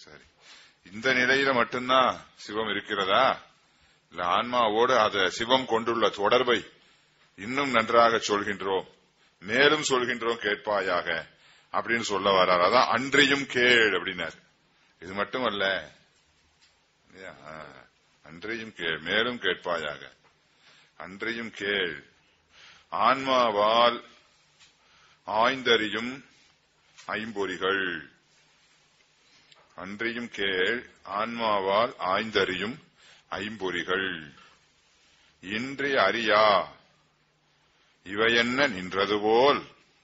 சரி இந்த நிலையில மட்டும்தான் சிவம் இருக்கிறதா இல்ல ஆன்மாவோடு அத சிவம் கொண்டுள்ள தொடர்பை இன்னும் நன்றாக சொல்கின்றோம் மேலும் சொல்கின்றோம் கேட்பாயாக அப்படின்னு சொல்ல வர்றார் அதான் அன்றையும் கேள் அப்படின்னார் இது மட்டுமல்ல இல்லையா? ஆ. அன்றையும் கேள் மேலும் கேட்பாயாக அன்றையும் கேள் ஆன்மாவால் ஆய்ந்தறியும் ஐம்பொறிகள் அன்றையும் கேள் ஆன்மாவால் ஆய்ந்தறியும் ஐம்பொறிகள் இன்றி அறியா இவையென்ன நின்றது போல்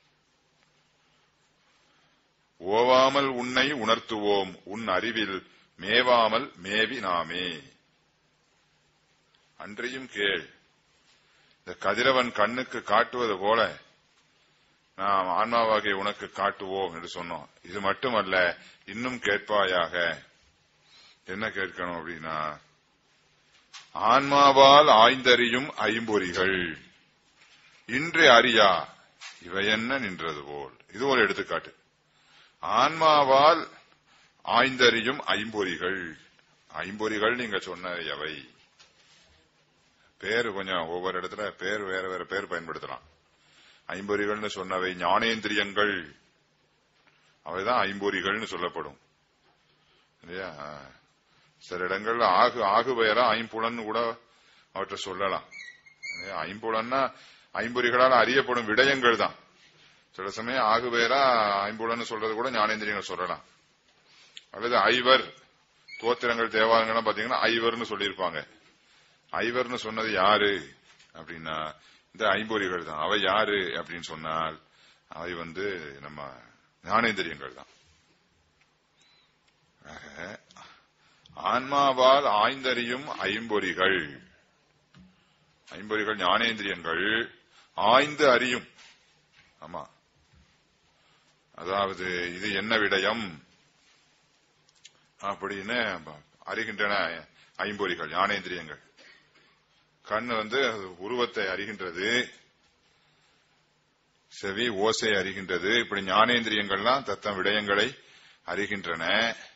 ஓவாமல் உன்னை உணர்த்துவோம் உன் அறிவில் மேவாமல் மேவி நாமே அன்றையும் கேள் இந்த கதிரவன் கண்ணுக்கு காட்டுவது போல நாம் ஆன்மாவாகிய உனக்கு காட்டுவோம் என்று சொன்னோம் இது மட்டுமல்ல இன்னும் கேட்பாயாக என்ன கேட்கணும் அப்படின்னா ஆன்மாவால் ஆய்ந்தறியும் ஐம்பொறிகள் இன்று அறியா இவை என்ன நின்றது போல் இது ஒரு எடுத்துக்காட்டு ஆன்மாவால் ஆய்ந்தறியும் ஐம்பொறிகள் ஐம்பொறிகள் நீங்க சொன்ன எவை பேரு கொஞ்சம் ஒவ்வொரு இடத்துல பேர் வேற வேற பேர் பயன்படுத்தலாம் ஐம்பொறிகள்னு சொன்னவை ஞானேந்திரியங்கள் அவைதான் ஐம்பொறிகள்னு சொல்லப்படும் இல்லையா சில இடங்கள்ல ஆகு ஆகு பெயரா ஐம்புலன்னு கூட அவற்றை சொல்லலாம் இல்லையா? ஐம்புலன்னா ஐம்பொறிகளால் அறியப்படும் விடயங்கள் தான் சில சமயம் ஆகு பெயரா ஐம்புலன்னு சொல்றது கூட ஞானேந்திரியங்கள் சொல்லலாம் அல்லது ஐவர் தோத்திரங்கள் தேவாரங்கள்லாம் பாத்தீங்கன்னா ஐவர்னு சொல்லியிருப்பாங்க ஐவர்னு சொன்னது யாரு அப்படின்னா இந்த ஐம்பொறிகள் தான் அவை யாரு அப்படின்னு சொன்னால் அவை வந்து நம்ம ஞானேந்திரியங்கள் தான் ஆக, ஆன்மாவால் ஆய்ந்தறியும் ஐம்பொறிகள் ஐம்பொறிகள் ஞானேந்திரியங்கள் ஆய்ந்து அறியும் ஆமா அதாவது இது என்ன விடயம் அப்படின்னு அறிகின்றன ஐம்பொறிகள் ஞானேந்திரியங்கள் கண் வந்து உருவத்தை அறிகின்றது செவி ஓசை அறிகின்றது இப்படி ஞானேந்திரியங்கள்லாம் தத்தம் விடயங்களை அறிகின்றன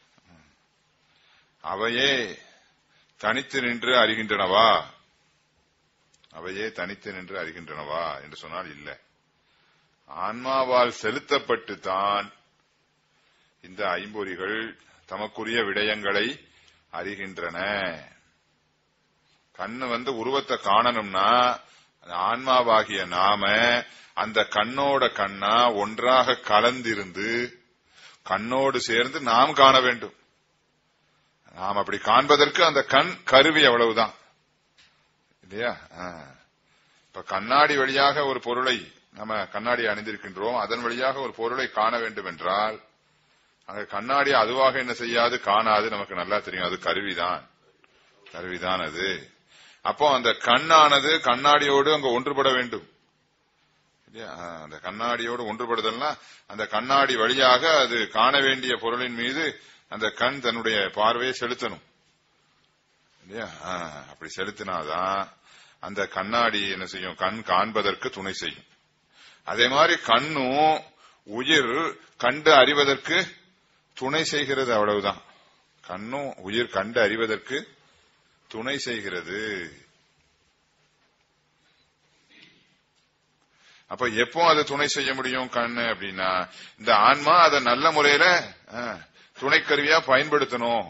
அவையே தனித்து நின்று அறிகின்றனவா அவையே தனித்து நின்று அறிகின்றனவா என்று சொன்னால் இல்லை ஆன்மாவால் செலுத்தப்பட்டு தான் இந்த ஐம்பொறிகள் தமக்குரிய விடயங்களை அறிகின்றன கண்ணு வந்து உருவத்தை காணணும்னா அந்த ஆன்மாவாகிய நாம அந்த கண்ணோட கண்ணா ஒன்றாக கலந்திருந்து கண்ணோடு சேர்ந்து நாம் காண வேண்டும் நாம் அப்படி காண்பதற்கு அந்த கண் கருவி அவ்வளவுதான் இல்லையா ஆ. இப்ப கண்ணாடி வழியாக ஒரு பொருளை நம்ம கண்ணாடி அணிந்திருக்கின்றோம் அதன் வழியாக ஒரு பொருளை காண வேண்டும் என்றால் அங்க கண்ணாடி அதுவாக என்ன செய்யாது காணாது நமக்கு நல்லா தெரியும் அது கருவிதான் கருவிதான் அது அப்போ அந்த கண்ணானது கண்ணாடியோடு அங்க ஒன்றுபட வேண்டும் இல்லையா? ஆ, அந்த கண்ணாடியோடு ஒன்றுபடுதல்னா அந்த கண்ணாடி வழியாக அது காண வேண்டிய பொருளின் மீது அந்த கண் தன்னுடைய பார்வையை செலுத்தணும் இல்லையா ஆ, அப்படி செலுத்தினாதான் அந்த கண்ணாடி என்ன செய்யும் கண் காண்பதற்கு துணை செய்யும் அதே மாதிரி கண்ணும் உயிர் கண்டு அறிவதற்கு துணை செய்கிறது அவ்வளவுதான் கண்ணும் உயிர் கண்டு அறிவதற்கு துணை செய்கிறது அப்ப எப்போ அது துணை செய்ய முடியும் கண்ணு அப்படின்னா இந்த ஆன்மா அதை நல்ல முறையில ஆ, துணைக்கருவியா பயன்படுத்தணும்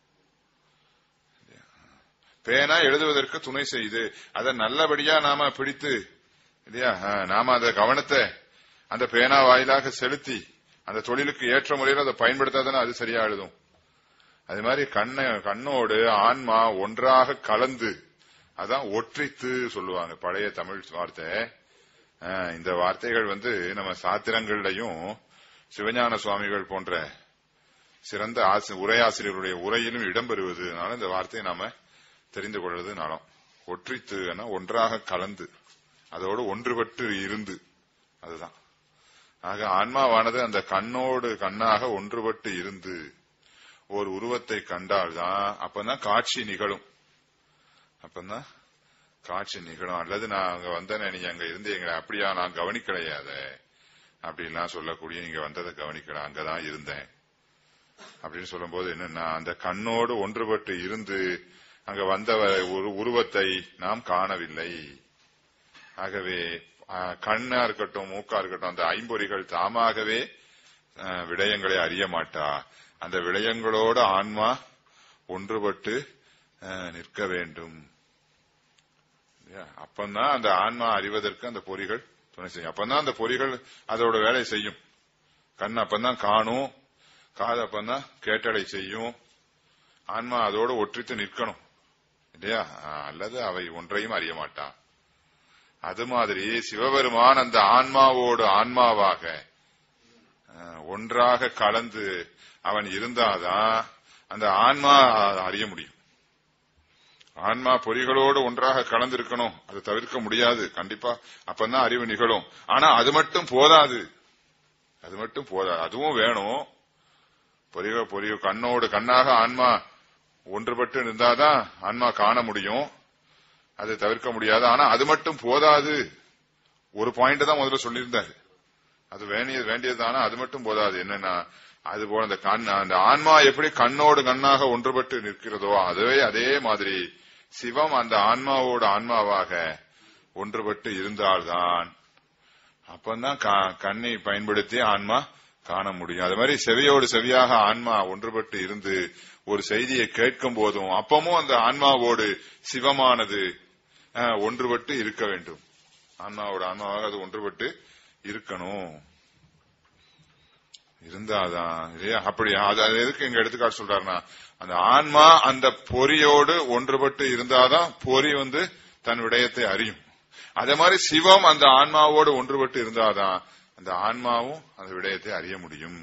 பேனா எழுதுவதற்கு துணை செய்யுது அதை நல்லபடியா நாம பிடித்து இல்லையா ஆ, நாம அந்த கவனத்தை அந்த பேனா வாயிலாக செலுத்தி அந்த தொழிலுக்கு ஏற்ற முறையில் அதை பயன்படுத்தாதானே அது சரியா எழுதும் அது மாதிரி கண்ண கண்ணோடு ஆன்மா ஒன்றாக கலந்து அதான் ஒற்றித்து சொல்லுவாங்க பழைய தமிழ் வார்த்தை ஆ, இந்த வார்த்தைகள் வந்து நம்ம சாத்திரங்கள்லயும் சிவஞான சுவாமிகள் போன்ற சிறந்த ஆசி- உரையாசிரியருடைய உரையிலும் இடம்பெறுவதுனால இந்த வார்த்தையை நாம தெரிந்து கொள்வது நலம் ஒற்றித்து ஒன்றாக கலந்து அதோடு ஒன்றுபட்டு இருந்து அதுதான் ஆக ஆன்மாவானது அந்த கண்ணோடு கண்ணாக ஒன்றுபட்டு இருந்து ஒரு உருவத்தை கண்டால்தான் அப்பதான் காட்சி நிகழும் அப்பதான் காட்சி நிகழும் அல்லது நான் அங்க வந்தேனே நீங்க அங்க இருந்தீங்களே அப்படியா நான் கவனிக்கலையே அதை அப்படின்லாம் சொல்லக்கூடிய நீங்க வந்ததை கவனிக்கல அங்கதான் இருந்தேன் அப்படின்னு சொல்லும்போது என்னன்னா அந்த கண்ணோடு ஒன்றுபட்டு இருந்து அங்க வந்த ஒரு உருவத்தை நாம் காணவில்லை ஆகவே அஹ், கண்ணா இருக்கட்டும் மூக்கா இருக்கட்டும் அந்த ஐம்பொறிகள் தாமாகவே அஹ், விடயங்களை அறிய மாட்டா அந்த விடயங்களோடு ஆன்மா ஒன்றுபட்டு அஹ், நிற்க வேண்டும் இல்லையா? அப்பந்தான் அந்த ஆன்மா அறிவதற்கு அந்த பொறிகள் துணை செய்யும் அப்பந்தான் அந்த பொறிகள் அதோட வேலை செய்யும் கண் அப்பந்தான் காணும் காது அப்பந்தான் கேட்டடை செய்யும் ஆன்மா அதோடு ஒற்றித்து நிற்கணும் இல்லையா அஹ், அல்லது அவை ஒன்றையும் அறிய மாட்டான் அது மாதிரி சிவபெருமான் அந்த ஆன்மாவோடு ஆன்மாவாக அஹ், ஒன்றாக கலந்து அவன் இருந்தாதான் அந்த ஆன்மா அறிய முடியும் ஆன்மா பொறிகளோடு ஒன்றாக கலந்திருக்கணும் அது தவிர்க்க முடியாது கண்டிப்பா அப்பதான் அறிவு நிகழும் ஆனா அது மட்டும் போதாது அது மட்டும் போதாது அதுவும் வேணும் பொறிக பொறிய கண்ணோடு கண்ணாக ஆன்மா ஒன்றுபட்டு இருந்தாதான் ஆன்மா காண முடியும் அது தவிர்க்க முடியாது ஆனா அது மட்டும் போதாது ஒரு பாயிண்ட் தான் முதல்ல சொல்லியிருந்தாரு அது வேண்டியது வேண்டியதுதானா அது மட்டும் போதாது என்னன்னா அது போல அந்த கண் அந்த ஆன்மா எப்படி கண்ணோடு கண்ணாக ஒன்றுபட்டு நிற்கிறதோ அதுவே அதே மாதிரி சிவம் அந்த ஆன்மாவோடு ஆன்மாவாக ஒன்றுபட்டு இருந்தால்தான் அப்பந்தான் கா- கண்ணை பயன்படுத்தி ஆன்மா காண முடியும் அது மாதிரி செவியோடு செவியாக ஆன்மா ஒன்றுபட்டு இருந்து ஒரு செய்தியை கேட்கும் போதும் அப்பமும் அந்த ஆன்மாவோடு சிவமானது அஹ், ஒன்றுபட்டு இருக்க வேண்டும் ஆன்மாவோட ஆன்மாவாக அது ஒன்றுபட்டு இருக்கணும் இருந்தாதான் இல்லையா அப்படி அது அது எதுக்கு எங்க எடுத்துக்காட்டு சொல்றாருன்னா அந்த ஆன்மா அந்த பொறியோடு ஒன்றுபட்டு இருந்தாதான் பொறி வந்து தன் விடயத்தை அறியும் அதே மாதிரி சிவம் அந்த ஆன்மாவோடு ஒன்றுபட்டு இருந்தாதான் அந்த ஆன்மாவும் அந்த விடயத்தை அறிய முடியும்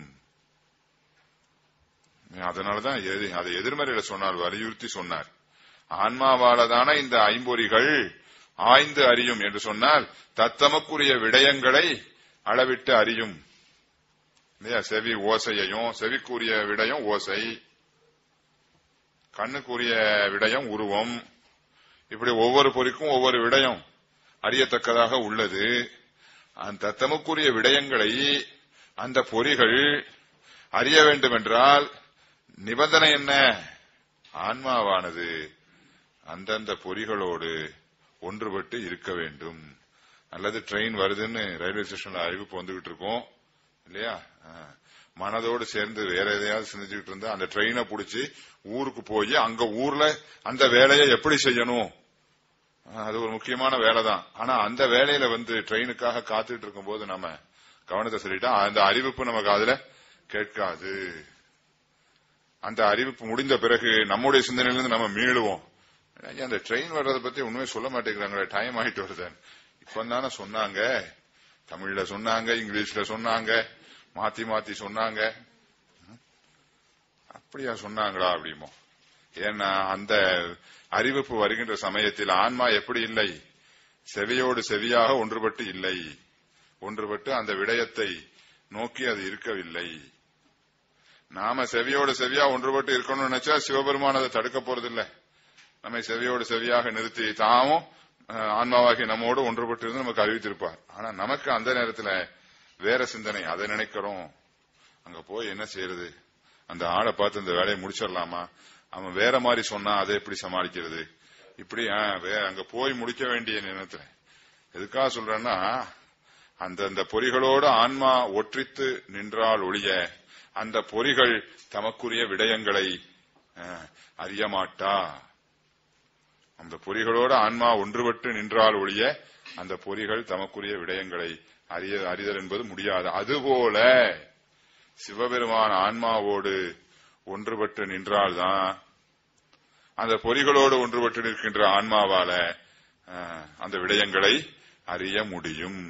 அதனாலதான் எதி- அதை எதிர்மறையில சொன்னார் வலியுறுத்தி சொன்னார் ஆன்மாவாலதான இந்த ஐம்பொறிகள் ஆய்ந்து அறியும் என்று சொன்னால் தத்தமக்குரிய விடயங்களை அளவிட்டு அறியும் இல்லையா செவி ஓசையையும் செவிக்குரிய விடயம் ஓசை கண்ணுக்குரிய விடயம் உருவம் இப்படி ஒவ்வொரு பொறிக்கும் ஒவ்வொரு விடயம் அறியத்தக்கதாக உள்ளது அந்த தத்தமக்குரிய விடயங்களை அந்த பொறிகள் அறிய வேண்டும் என்றால் நிபந்தனை என்ன ஆன்மாவானது அந்தந்த பொறிகளோடு ஒன்றுபட்டு இருக்க வேண்டும் அல்லது ட்ரெயின் வருதுன்னு ரயில்வே ஸ்டேஷன்ல அறிவிப்பு வந்துகிட்டு இருக்கோம் இல்லையா ஆ. மனதோடு சேர்ந்து வேற எதையாவது சிந்திச்சுக்கிட்டு இருந்தா அந்த ட்ரெயினை புடிச்சு ஊருக்கு போய் அங்க ஊர்ல அந்த வேலையை எப்படி செய்யணும் ஆ, அது ஒரு முக்கியமான வேலை தான் ஆனா அந்த வேலையில வந்து ட்ரெயினுக்காக காத்துட்டு இருக்கும்போது நம்ம கவனத்தை சொல்லிட்டா அந்த அறிவிப்பு நமக்கு அதுல கேட்காது அந்த அறிவிப்பு முடிந்த பிறகு நம்முடைய சிந்தனையிலிருந்து நம்ம மீளுவோம் ஐயா, அந்த ட்ரெயின் வர்றதை பத்தி உண்மையை சொல்ல மாட்டேங்கிறாங்களே டைம் ஆயிட்டு வருது இப்ப தானே சொன்னாங்க தமிழ்ல சொன்னாங்க இங்கிலீஷ்ல சொன்னாங்க மாத்தி மாத்தி சொன்னாங்க அப்படியா சொன்னாங்களா அப்படிமோ ஏன்னா அந்த அறிவிப்பு வருகின்ற சமயத்தில் ஆன்மா எப்படி இல்லை செவியோடு செவியாக ஒன்றுபட்டு இல்லை ஒன்றுபட்டு அந்த விடயத்தை நோக்கி அது இருக்கவில்லை நாம செவியோடு செவியா ஒன்றுபட்டு இருக்கணும்னு நினைச்சா சிவபெருமான் அதை தடுக்க போறதில்லை நம்மை செவியோடு செவியாக நிறுத்தி தாமும் அஹ், ஆன்மாவாகி நம்மோடு ஒன்றுபட்டு இருந்து நமக்கு அறிவித்திருப்பார் ஆனா நமக்கு அந்த நேரத்துல வேற சிந்தனை அதை நினைக்கிறோம் அங்க போய் என்ன செய்யறது அந்த ஆளை பார்த்து இந்த வேலையை முடிச்சிடலாமா அவன் வேற மாதிரி சொன்னா அதை எப்படி சமாளிக்கிறது இப்படி ஆ, வே- அங்க போய் முடிக்க வேண்டிய நேரத்துல எதுக்காக சொல்றேன்னா அந்த அந்த பொறிகளோடு ஆன்மா ஒற்றித்து நின்றால் ஒழிய அந்த பொறிகள் தமக்குரிய விடயங்களை அஹ், அறிய மாட்டா அந்த பொறிகளோடு ஆன்மா ஒன்றுபட்டு நின்றால் ஒழிய அந்த பொறிகள் தமக்குரிய விடயங்களை அறிய அறிதல் என்பது முடியாது அதுபோல சிவபெருமான் ஆன்மாவோடு ஒன்றுபட்டு நின்றால்தான் அந்த பொறிகளோடு ஒன்றுபட்டு நிற்கின்ற ஆன்மாவால அஹ், அந்த விடயங்களை அறிய முடியும்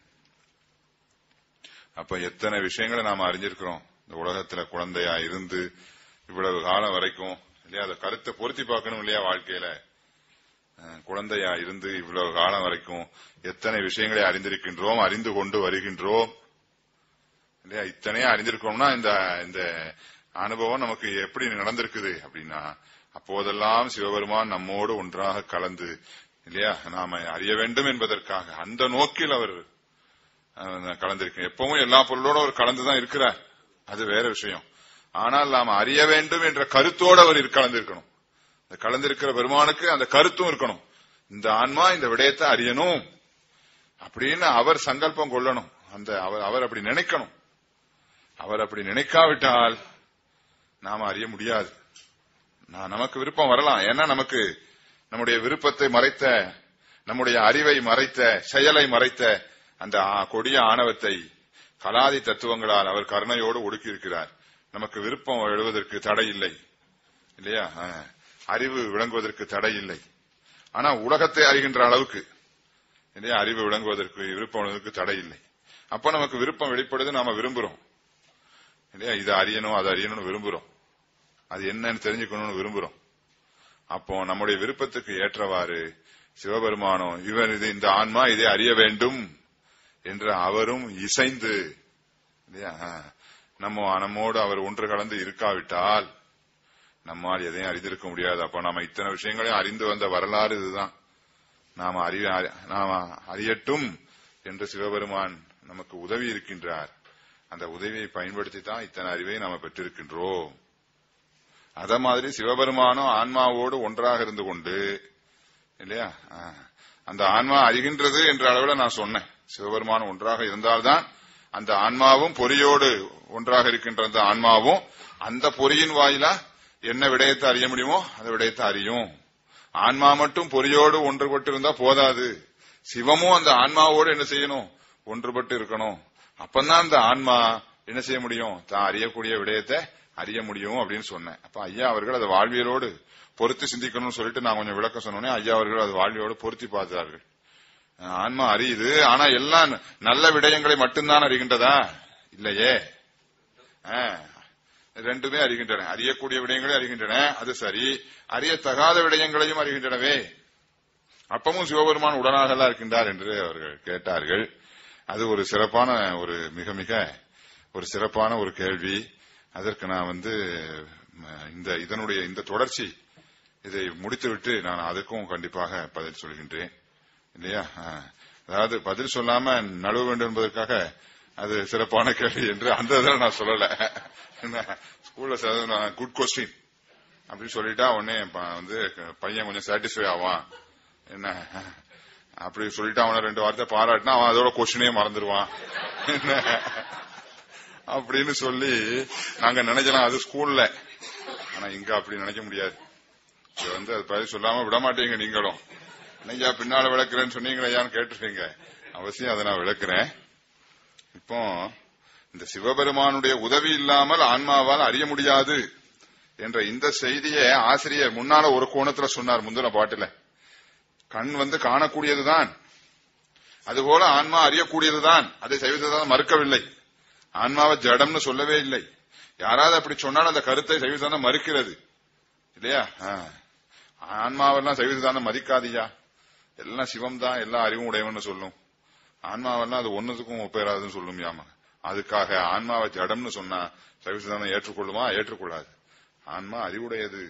அப்ப எத்தனை விஷயங்களை நாம அறிஞ்சிருக்கிறோம் இந்த உலகத்துல குழந்தையா இருந்து இவ்வளவு காலம் வரைக்கும் இல்லையா அந்த கருத்தை பொருத்தி பார்க்கணும் இல்லையா வாழ்க்கையில அஹ், குழந்தையா இருந்து இவ்வளவு காலம் வரைக்கும் எத்தனை விஷயங்களை அறிந்திருக்கின்றோம் அறிந்து கொண்டு வருகின்றோம் இல்லையா இத்தனையும் அறிந்திருக்கோம்னா இந்த இந்த அனுபவம் நமக்கு எப்படி நடந்திருக்குது அப்படின்னா அப்போதெல்லாம் சிவபெருமான் நம்மோடு ஒன்றாக கலந்து இல்லையா நாம அறிய வேண்டும் என்பதற்காக அந்த நோக்கில் அவர் அஹ், கலந்திருக்க எப்பவும் எல்லா பொருளோட அவர் கலந்துதான் இருக்கிறார் அது வேற விஷயம் ஆனால் நாம் அறிய வேண்டும் என்ற கருத்தோடு அவர் இருக்க- கலந்திருக்கணும் இந்த கலந்திருக்கிற பெருமானுக்கு அந்த கருத்தும் இருக்கணும் இந்த ஆன்மா இந்த விடயத்தை அறியணும் அப்படின்னு அவர் சங்கல்பம் கொள்ளணும் அந்த அவர் அவர் அப்படி நினைக்கணும் அவர் அப்படி நினைக்காவிட்டால் நாம அறிய முடியாது நான் நமக்கு விருப்பம் வரலாம் ஏன்னா நமக்கு நம்முடைய விருப்பத்தை மறைத்த நம்முடைய அறிவை மறைத்த செயலை மறைத்த அந்த ஆ- கொடிய ஆணவத்தை கலாதி தத்துவங்களால் அவர் கருணையோடு ஒடுக்கி இருக்கிறார் நமக்கு விருப்பம் எழுவதற்கு தடை இல்லை இல்லையா ஆ. அறிவு விளங்குவதற்கு தடை இல்லை ஆனா உலகத்தை அறிகின்ற அளவுக்கு இல்லையா அறிவு விளங்குவதற்கு விருப்பம் உள்ளதற்கு தடை இல்லை அப்ப நமக்கு விருப்பம் வெளிப்படுது நாம விரும்புறோம் இல்லையா இது அறியணும் அது அறியணும்னு விரும்புறோம் அது என்னன்னு தெரிஞ்சுக்கணும்னு விரும்புறோம் அப்போ நம்முடைய விருப்பத்துக்கு ஏற்றவாறு சிவபெருமானம் இவர் இது இந்த ஆன்மா இதை அறிய வேண்டும் என்று அவரும் இசைந்து இல்லையா நம்ம நம்மோடு அவர் ஒன்று கலந்து இருக்காவிட்டால் நம்மால் எதையும் அறிந்திருக்க முடியாது அப்ப நாம இத்தனை விஷயங்களையும் அறிந்து வந்த வரலாறு இதுதான் நாம அறிய நாம அறியட்டும் என்று சிவபெருமான் நமக்கு உதவி இருக்கின்றார் அந்த உதவியை பயன்படுத்தி தான் இத்தனை அறிவை நாம பெற்றிருக்கின்றோம் அத மாதிரி சிவபெருமானும் ஆன்மாவோடு ஒன்றாக இருந்து கொண்டு இல்லையா ஆ. அந்த ஆன்மா அறிகின்றது என்ற அளவில் நான் சொன்னேன் சிவபெருமான் ஒன்றாக இருந்தால்தான் அந்த ஆன்மாவும் பொறியோடு ஒன்றாக இருக்கின்ற அந்த ஆன்மாவும் அந்த பொறியின் வாயிலா என்ன விடயத்தை அறிய முடியுமோ அந்த விடயத்தை அறியும் ஆன்மா மட்டும் பொறியோடு ஒன்றுபட்டு இருந்தா போதாது சிவமும் அந்த ஆன்மாவோடு என்ன செய்யணும் ஒன்றுபட்டு இருக்கணும் அப்பந்தான் அந்த ஆன்மா என்ன செய்ய முடியும் தான் அறியக்கூடிய விடயத்தை அறிய முடியும் அப்படின்னு சொன்னேன் அப்ப ஐயா அவர்கள் அதை வாழ்வியலோடு பொருத்தி சிந்திக்கணும்னு சொல்லிட்டு நான் கொஞ்சம் விளக்கம் சொன்னோன்னே ஐயா அவர்கள் அது வாழ்வியோடு பொருத்தி பார்த்தார்கள் ஆன்மா அறியுது ஆனா எல்லாம் நல்ல விடயங்களை மட்டும்தான் அறிகின்றதா இல்லையே ஆ, ரெண்டுமே அறிகின்றன அறியக்கூடிய விடயங்களே அறிகின்றன அது சரி அறியத்தகாத விடயங்களையும் அறிகின்றனவே அப்பமும் சிவபெருமான் உடனாக தான் இருக்கின்றார் என்று அவர்கள் கேட்டார்கள் அது ஒரு சிறப்பான ஒரு மிக மிக ஒரு சிறப்பான ஒரு கேள்வி அதற்கு நான் வந்து ம, இந்த இதனுடைய இந்த தொடர்ச்சி இதை முடித்துவிட்டு நான் அதுக்கும் கண்டிப்பாக பதில் சொல்கின்றேன் இல்லையா ஆ. அதாவது பதில் சொல்லாம நழுவ வேண்டும் என்பதற்காக அது சிறப்பான கேள்வி என்று அந்த இதில் நான் சொல்லல என்ன ஸ்கூல்ல குட் கொஸ்டின் அப்படின்னு சொல்லிட்டா உடனே ப- வந்து பையன் கொஞ்சம் சாட்டிஸ்ஃபை ஆவான் என்ன அப்படி சொல்லிட்டு அவனை ரெண்டு வார்த்தை பாராட்டினா அவன் அதோட கொஸ்டினே மறந்துடுவான் என்ன அப்படின்னு சொல்லி நாங்க நினைக்கலாம் அது ஸ்கூல்ல ஆனா இங்க அப்படி நினைக்க முடியாது இது வந்து அது பதில் சொல்லாம விட மாட்டீங்க நீங்களும் என்னையா பின்னால விளக்குறேன்னு சொன்னீங்களேயான்னு கேட்டுருக்கீங்க அவசியம் அதை நான் விளக்குறேன் இப்போ இந்த சிவபெருமானுடைய உதவி இல்லாமல் ஆன்மாவால் அறிய முடியாது என்ற இந்த செய்தியை ஆசிரியர் முன்னால ஒரு கோணத்துல சொன்னார் முந்தின பாட்டுல கண் வந்து காணக்கூடியதுதான் அதுபோல ஆன்மா அறியக்கூடியதுதான் அதை சைவசித்தாந்தம் மறுக்கவில்லை ஆன்மாவை ஜடம்னு சொல்லவே இல்லை யாராவது அப்படி சொன்னால் அந்த கருத்தை சைவசித்தாந்தம் மறுக்கிறது இல்லையா ஆ. ஆன்மாவெல்லாம் சைவசித்தாந்தம் மதிக்காதியா எல்லாம் சிவம் தான் எல்லா அறிவும் உடையவன்னு சொல்லும் ஆன்மாவெல்லாம் அது ஒன்னுத்துக்கும் ஒப்பேறாதுன்னு சொல்லும் யாமா அதுக்காக ஆன்மாவை ஜடம்னு சொன்னா சைவசித்தாந்தம் ஏற்றுக்கொள்ளுமா ஏற்றுக்கொள்ளாது ஆன்மா அறிவுடையது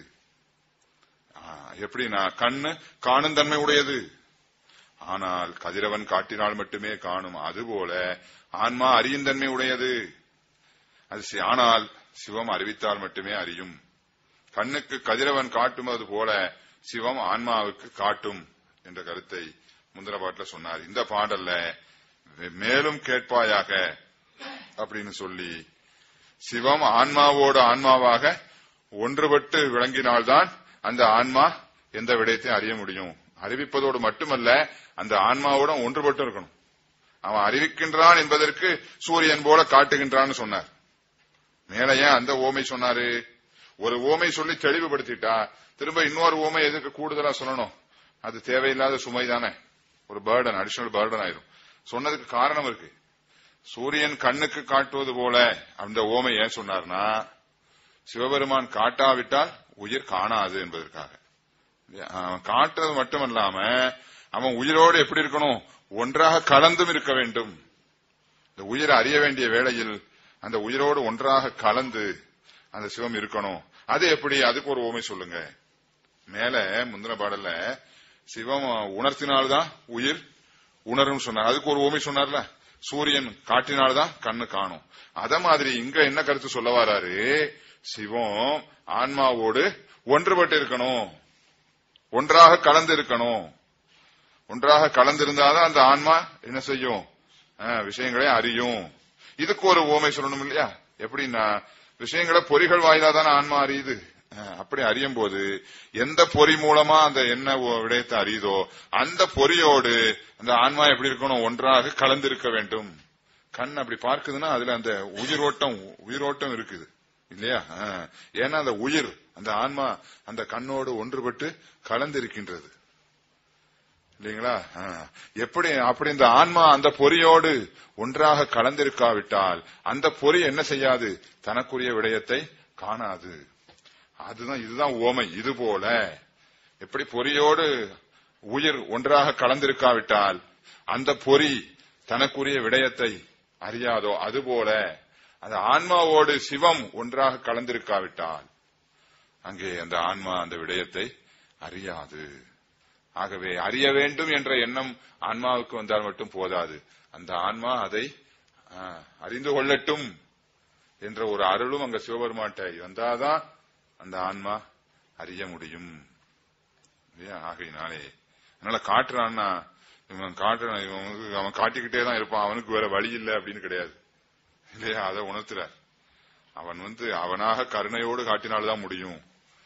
ஆ, எப்படின்னா கண்ணு காணும் தன்மை உடையது ஆனால் கதிரவன் காட்டினால் மட்டுமே காணும் அதுபோல ஆன்மா அறியும் தன்மை உடையது அது சி- ஆனால் சிவம் அறிவித்தால் மட்டுமே அறியும் கண்ணுக்கு கதிரவன் காட்டுவது போல சிவம் ஆன்மாவுக்கு காட்டும் என்ற கருத்தை முந்தின பாட்டுல சொன்னார் இந்த பாடல்ல மே- மேலும் கேட்பாயாக அப்படின்னு சொல்லி சிவம் ஆன்மாவோடு ஆன்மாவாக ஒன்றுபட்டு விளங்கினால்தான் அந்த ஆன்மா எந்த விடயத்தையும் அறிய முடியும் அறிவிப்பதோடு மட்டுமல்ல அந்த ஆன்மாவோட ஒன்றுபட்டு இருக்கணும் அவன் அறிவிக்கின்றான் என்பதற்கு சூரியன் போல காட்டுகின்றான்னு சொன்னார் மேல ஏன் அந்த ஓமை சொன்னாரு ஒரு ஓமை சொல்லி தெளிவுபடுத்திட்டா திரும்ப இன்னொரு ஓமை எதுக்கு கூடுதலா சொல்லணும் அது தேவையில்லாத சுமை தானே ஒரு பேர்டன் அடிஷனல் பேர்டன் ஆயிரும் சொன்னதுக்கு காரணம் இருக்கு சூரியன் கண்ணுக்கு காட்டுவது போல அந்த ஓமை ஏன் சொன்னார்னா சிவபெருமான் காட்டாவிட்டால் உயிர் காணாது என்பதற்காக அவன் காட்டுறது மட்டுமல்லாம அவன் உயிரோடு எப்படி இருக்கணும் ஒன்றாக கலந்தும் இருக்க வேண்டும் இந்த உயிரை அறிய வேண்டிய வேளையில் அந்த உயிரோடு ஒன்றாக கலந்து அந்த சிவம் இருக்கணும் அது எப்படி அதுக்கு ஒரு ஓமை சொல்லுங்க மேல முந்தின பாடல்ல சிவம் உணர்த்தினால்தான் உயிர் உணரும் சொன்னார் அதுக்கு ஒரு ஓமை சொன்னார்ல சூரியன் காட்டினால்தான் கண்ணு காணும் அத மாதிரி இங்க என்ன கருத்து சொல்ல வராரு சிவம் ஆன்மாவோடு ஒன்றுபட்டு இருக்கணும் ஒன்றாக கலந்து இருக்கணும் ஒன்றாக கலந்திருந்தாதான் அந்த ஆன்மா என்ன செய்யும் அஹ், விஷயங்களை அறியும் இதுக்கு ஒரு ஓமை சொல்லணும் இல்லையா எப்படின்னா விஷயங்களை பொறிகள் வாயிலா தானே ஆன்மா அறியுது அஹ், அப்படி அறியும் போது எந்த பொறி மூலமா அந்த என்ன ஒ- விடயத்தை அறியுதோ அந்த பொறியோடு அந்த ஆன்மா எப்படி இருக்கணும் ஒன்றாக கலந்திருக்க வேண்டும் கண் அப்படி பார்க்குதுன்னா அதுல அந்த உயிரோட்டம் உயிரோட்டம் இருக்குது இல்லையா அஹ், ஏன்னா அந்த உயிர் அந்த ஆன்மா அந்த கண்ணோடு ஒன்றுபட்டு கலந்திருக்கின்றது இல்லைங்களா ஆ. எப்படி அப்படி இந்த ஆன்மா அந்த பொறியோடு ஒன்றாக கலந்திருக்காவிட்டால் அந்த பொறி என்ன செய்யாது தனக்குரிய விடயத்தை காணாது அதுதான் இதுதான் ஓமை இது போல எப்படி பொறியோடு உயிர் ஒன்றாக கலந்திருக்காவிட்டால் அந்த பொறி தனக்குரிய விடயத்தை அறியாதோ அதுபோல அந்த ஆன்மாவோடு சிவம் ஒன்றாக கலந்திருக்காவிட்டால் அங்கே அந்த ஆன்மா அந்த விடயத்தை அறியாது ஆகவே அறிய வேண்டும் என்ற எண்ணம் ஆன்மாவுக்கு வந்தால் மட்டும் போதாது அந்த ஆன்மா அதை ஆ, அறிந்து கொள்ளட்டும் என்ற ஒரு அருளும் அங்க சிவபெருமான்ட்ட வந்தாதான் அந்த ஆன்மா அறிய முடியும் இல்லையா ஆகையினாலே அதனால காட்டுறான்னா இவன் காட்டுறான் இவன் வந்து அவன் காட்டிக்கிட்டே தான் இருப்பான் அவனுக்கு வேற வழி இல்லை அப்படின்னு கிடையாது இல்லையா அதை உணர்த்துறார் அவன் வந்து அவனாக கருணையோடு காட்டினால்தான் முடியும்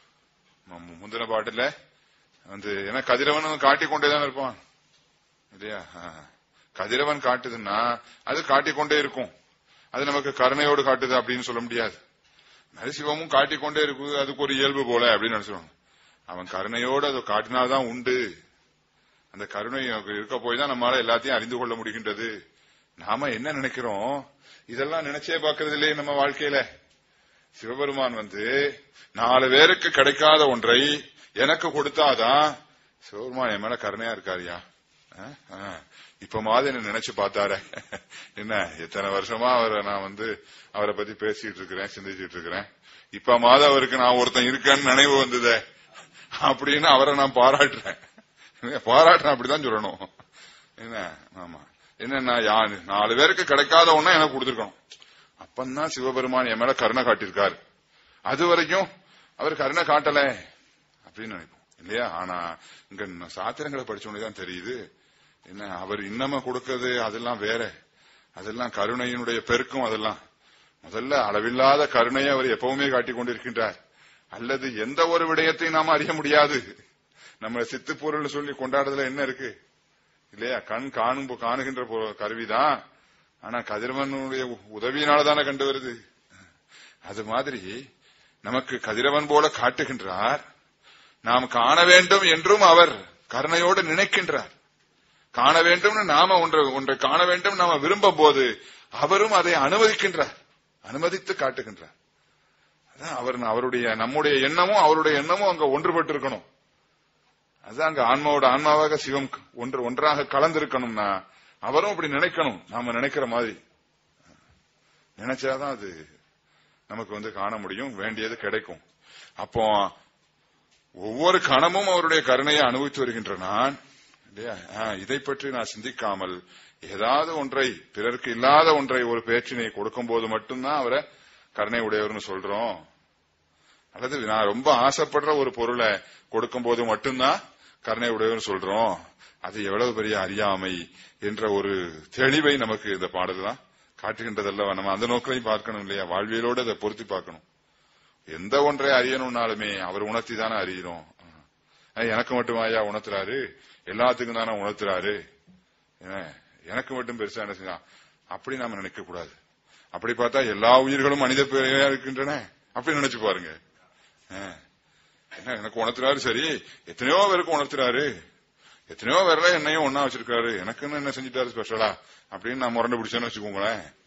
மு- முந்தின பாட்டுல வந்து ஏன்னா கதிரவன் அவன் காட்டிக்கொண்டே தான் இருப்பான் இல்லையா ஆ. கதிரவன் காட்டுதுன்னா அது காட்டிக்கொண்டே இருக்கும் அது நமக்கு கருணையோடு காட்டுது அப்படின்னு சொல்ல முடியாது நரசிவமும் காட்டிக்கொண்டே இருக்கு அதுக்கு ஒரு இயல்பு போல அப்படின்னு நினைச்சுவாங்க அவன் கருணையோடு அதை காட்டினால்தான் உண்டு அந்த கருணை நமக்கு இருக்க போய் தான் நம்மளால எல்லாத்தையும் அறிந்து கொள்ள முடிகின்றது நாம என்ன நினைக்கிறோம் இதெல்லாம் நினைச்சே பார்க்கறது இல்லையே நம்ம வாழ்க்கையில சிவபெருமான் வந்து நாலு பேருக்கு கிடைக்காத ஒன்றை எனக்கு கொடுத்தாதான் சிவபெருமான் என் மேல கருணையா இருக்காருயா ஆ? ஆ. இப்ப மாதிரி என்ன நினைச்சு பார்த்தாரு என்ன எத்தனை வருஷமா அவரை நான் வந்து அவரை பத்தி பேசிட்டு இருக்கிறேன் சிந்திச்சிட்டு இருக்கிறேன் இப்ப மாத அவருக்கு நான் ஒருத்தன் இருக்கேன்னு நினைவு வந்ததே அப்படின்னு அவரை நான் பாராட்டுறேன் பாராட்டுறேன் அப்படிதான் சொல்லணும் என்ன ஆமா என்னன்னா யா- நாலு பேருக்கு கிடைக்காத ஒண்ணா எனக்கு கொடுத்துருக்கணும் அப்பந்தான் சிவபெருமான் என் மேல கருணை காட்டியிருக்காரு அது வரைக்கும் அவர் கருணை காட்டல அப்படின்னு நினைப்போம் இல்லையா ஆனா இங்க ந- சாத்திரங்களை படிச்ச உடனே தான் தெரியுது என்ன அவர் இன்னம கொடுக்கறது அதெல்லாம் வேற அதெல்லாம் கருணையினுடைய பெருக்கம் அதெல்லாம் முதல்ல அளவில்லாத கருணையை அவர் எப்பவுமே காட்டிக் கொண்டிருக்கின்றார் அல்லது எந்த ஒரு விடயத்தையும் நாம் அறிய முடியாது நம்ம சித்து பொருள் சொல்லி கொண்டாடுறதுல என்ன இருக்கு இல்லையா கண் காணும் காணுகின்ற பொ- கருவிதான் ஆனா கதிரவனுடைய உதவியினால தானே கண்டு வருது அது மாதிரி நமக்கு கதிரவன் போல காட்டுகின்றார் நாம் காண வேண்டும் என்றும் அவர் கருணையோடு நினைக்கின்றார் காண வேண்டும்னு நாம ஒன்றை ஒன்றை காண வேண்டும் நாம விரும்பும் போது அவரும் அதை அனுமதிக்கின்றார் அனுமதித்து காட்டுகின்றார் அதான் அவர் அவருடைய நம்முடைய எண்ணமும் அவருடைய எண்ணமும் அங்க ஒன்றுபட்டு இருக்கணும் அதுதான் அங்க ஆன்மாவோட ஆன்மாவாக சிவம் ஒன்று ஒன்றாக கலந்திருக்கணும்னா அவரும் அப்படி நினைக்கணும் நாம நினைக்கிற மாதிரி நினைச்சாதான் அது நமக்கு வந்து காண முடியும் வேண்டியது கிடைக்கும் அப்போ ஒவ்வொரு கணமும் அவருடைய கருணையை அனுபவித்து வருகின்ற நான் இல்லையா ஆ, இதை பற்றி நான் சிந்திக்காமல் ஏதாவது ஒன்றை பிறருக்கு இல்லாத ஒன்றை ஒரு பேச்சினை கொடுக்கும் போது மட்டும்தான் அவரை கருணை உடையவர்னு சொல்றோம் அல்லது நான் ரொம்ப ஆசைப்படுற ஒரு பொருளை கொடுக்கும் போது மட்டும்தான் கருணை உடையவர்னு சொல்றோம் அது எவ்வளவு பெரிய அறியாமை என்ற ஒரு தெளிவை நமக்கு இந்த பாடல் தான் காட்டுகின்றதல்லவா நம்ம அந்த நோக்கிலையும் பார்க்கணும் இல்லையா வாழ்வியலோடு அதை பொருத்தி பார்க்கணும் எந்த ஒன்றை அறியணும்னாலுமே அவர் உணர்த்தி தானே அறியணும் அஹ் எனக்கு மட்டும் ஐயா உணர்த்துறாரு எல்லாத்துக்கும் தானே உணர்த்துறாரு என்ன, எனக்கு மட்டும் பெருசா என்ன செஞ்சா அப்படி நாம நினைக்க கூடாது அப்படி பார்த்தா எல்லா உயிர்களும் மனித பிறவியா இருக்கின்றன அப்படி நினைச்சு பாருங்க அஹ், என்ன எனக்கு உணர்த்துறாரு சரி எத்தனையோ பேருக்கு உணர்த்துறாரு எத்தனையோ பேர்ல என்னையும் ஒன்னா வச்சிருக்காரு எனக்குன்னு என்ன செஞ்சிட்டாரு ஸ்பெஷலா அப்படின்னு நான் முரண்டு பிடிச்சேன்னு வச்சுக்கோங்களேன்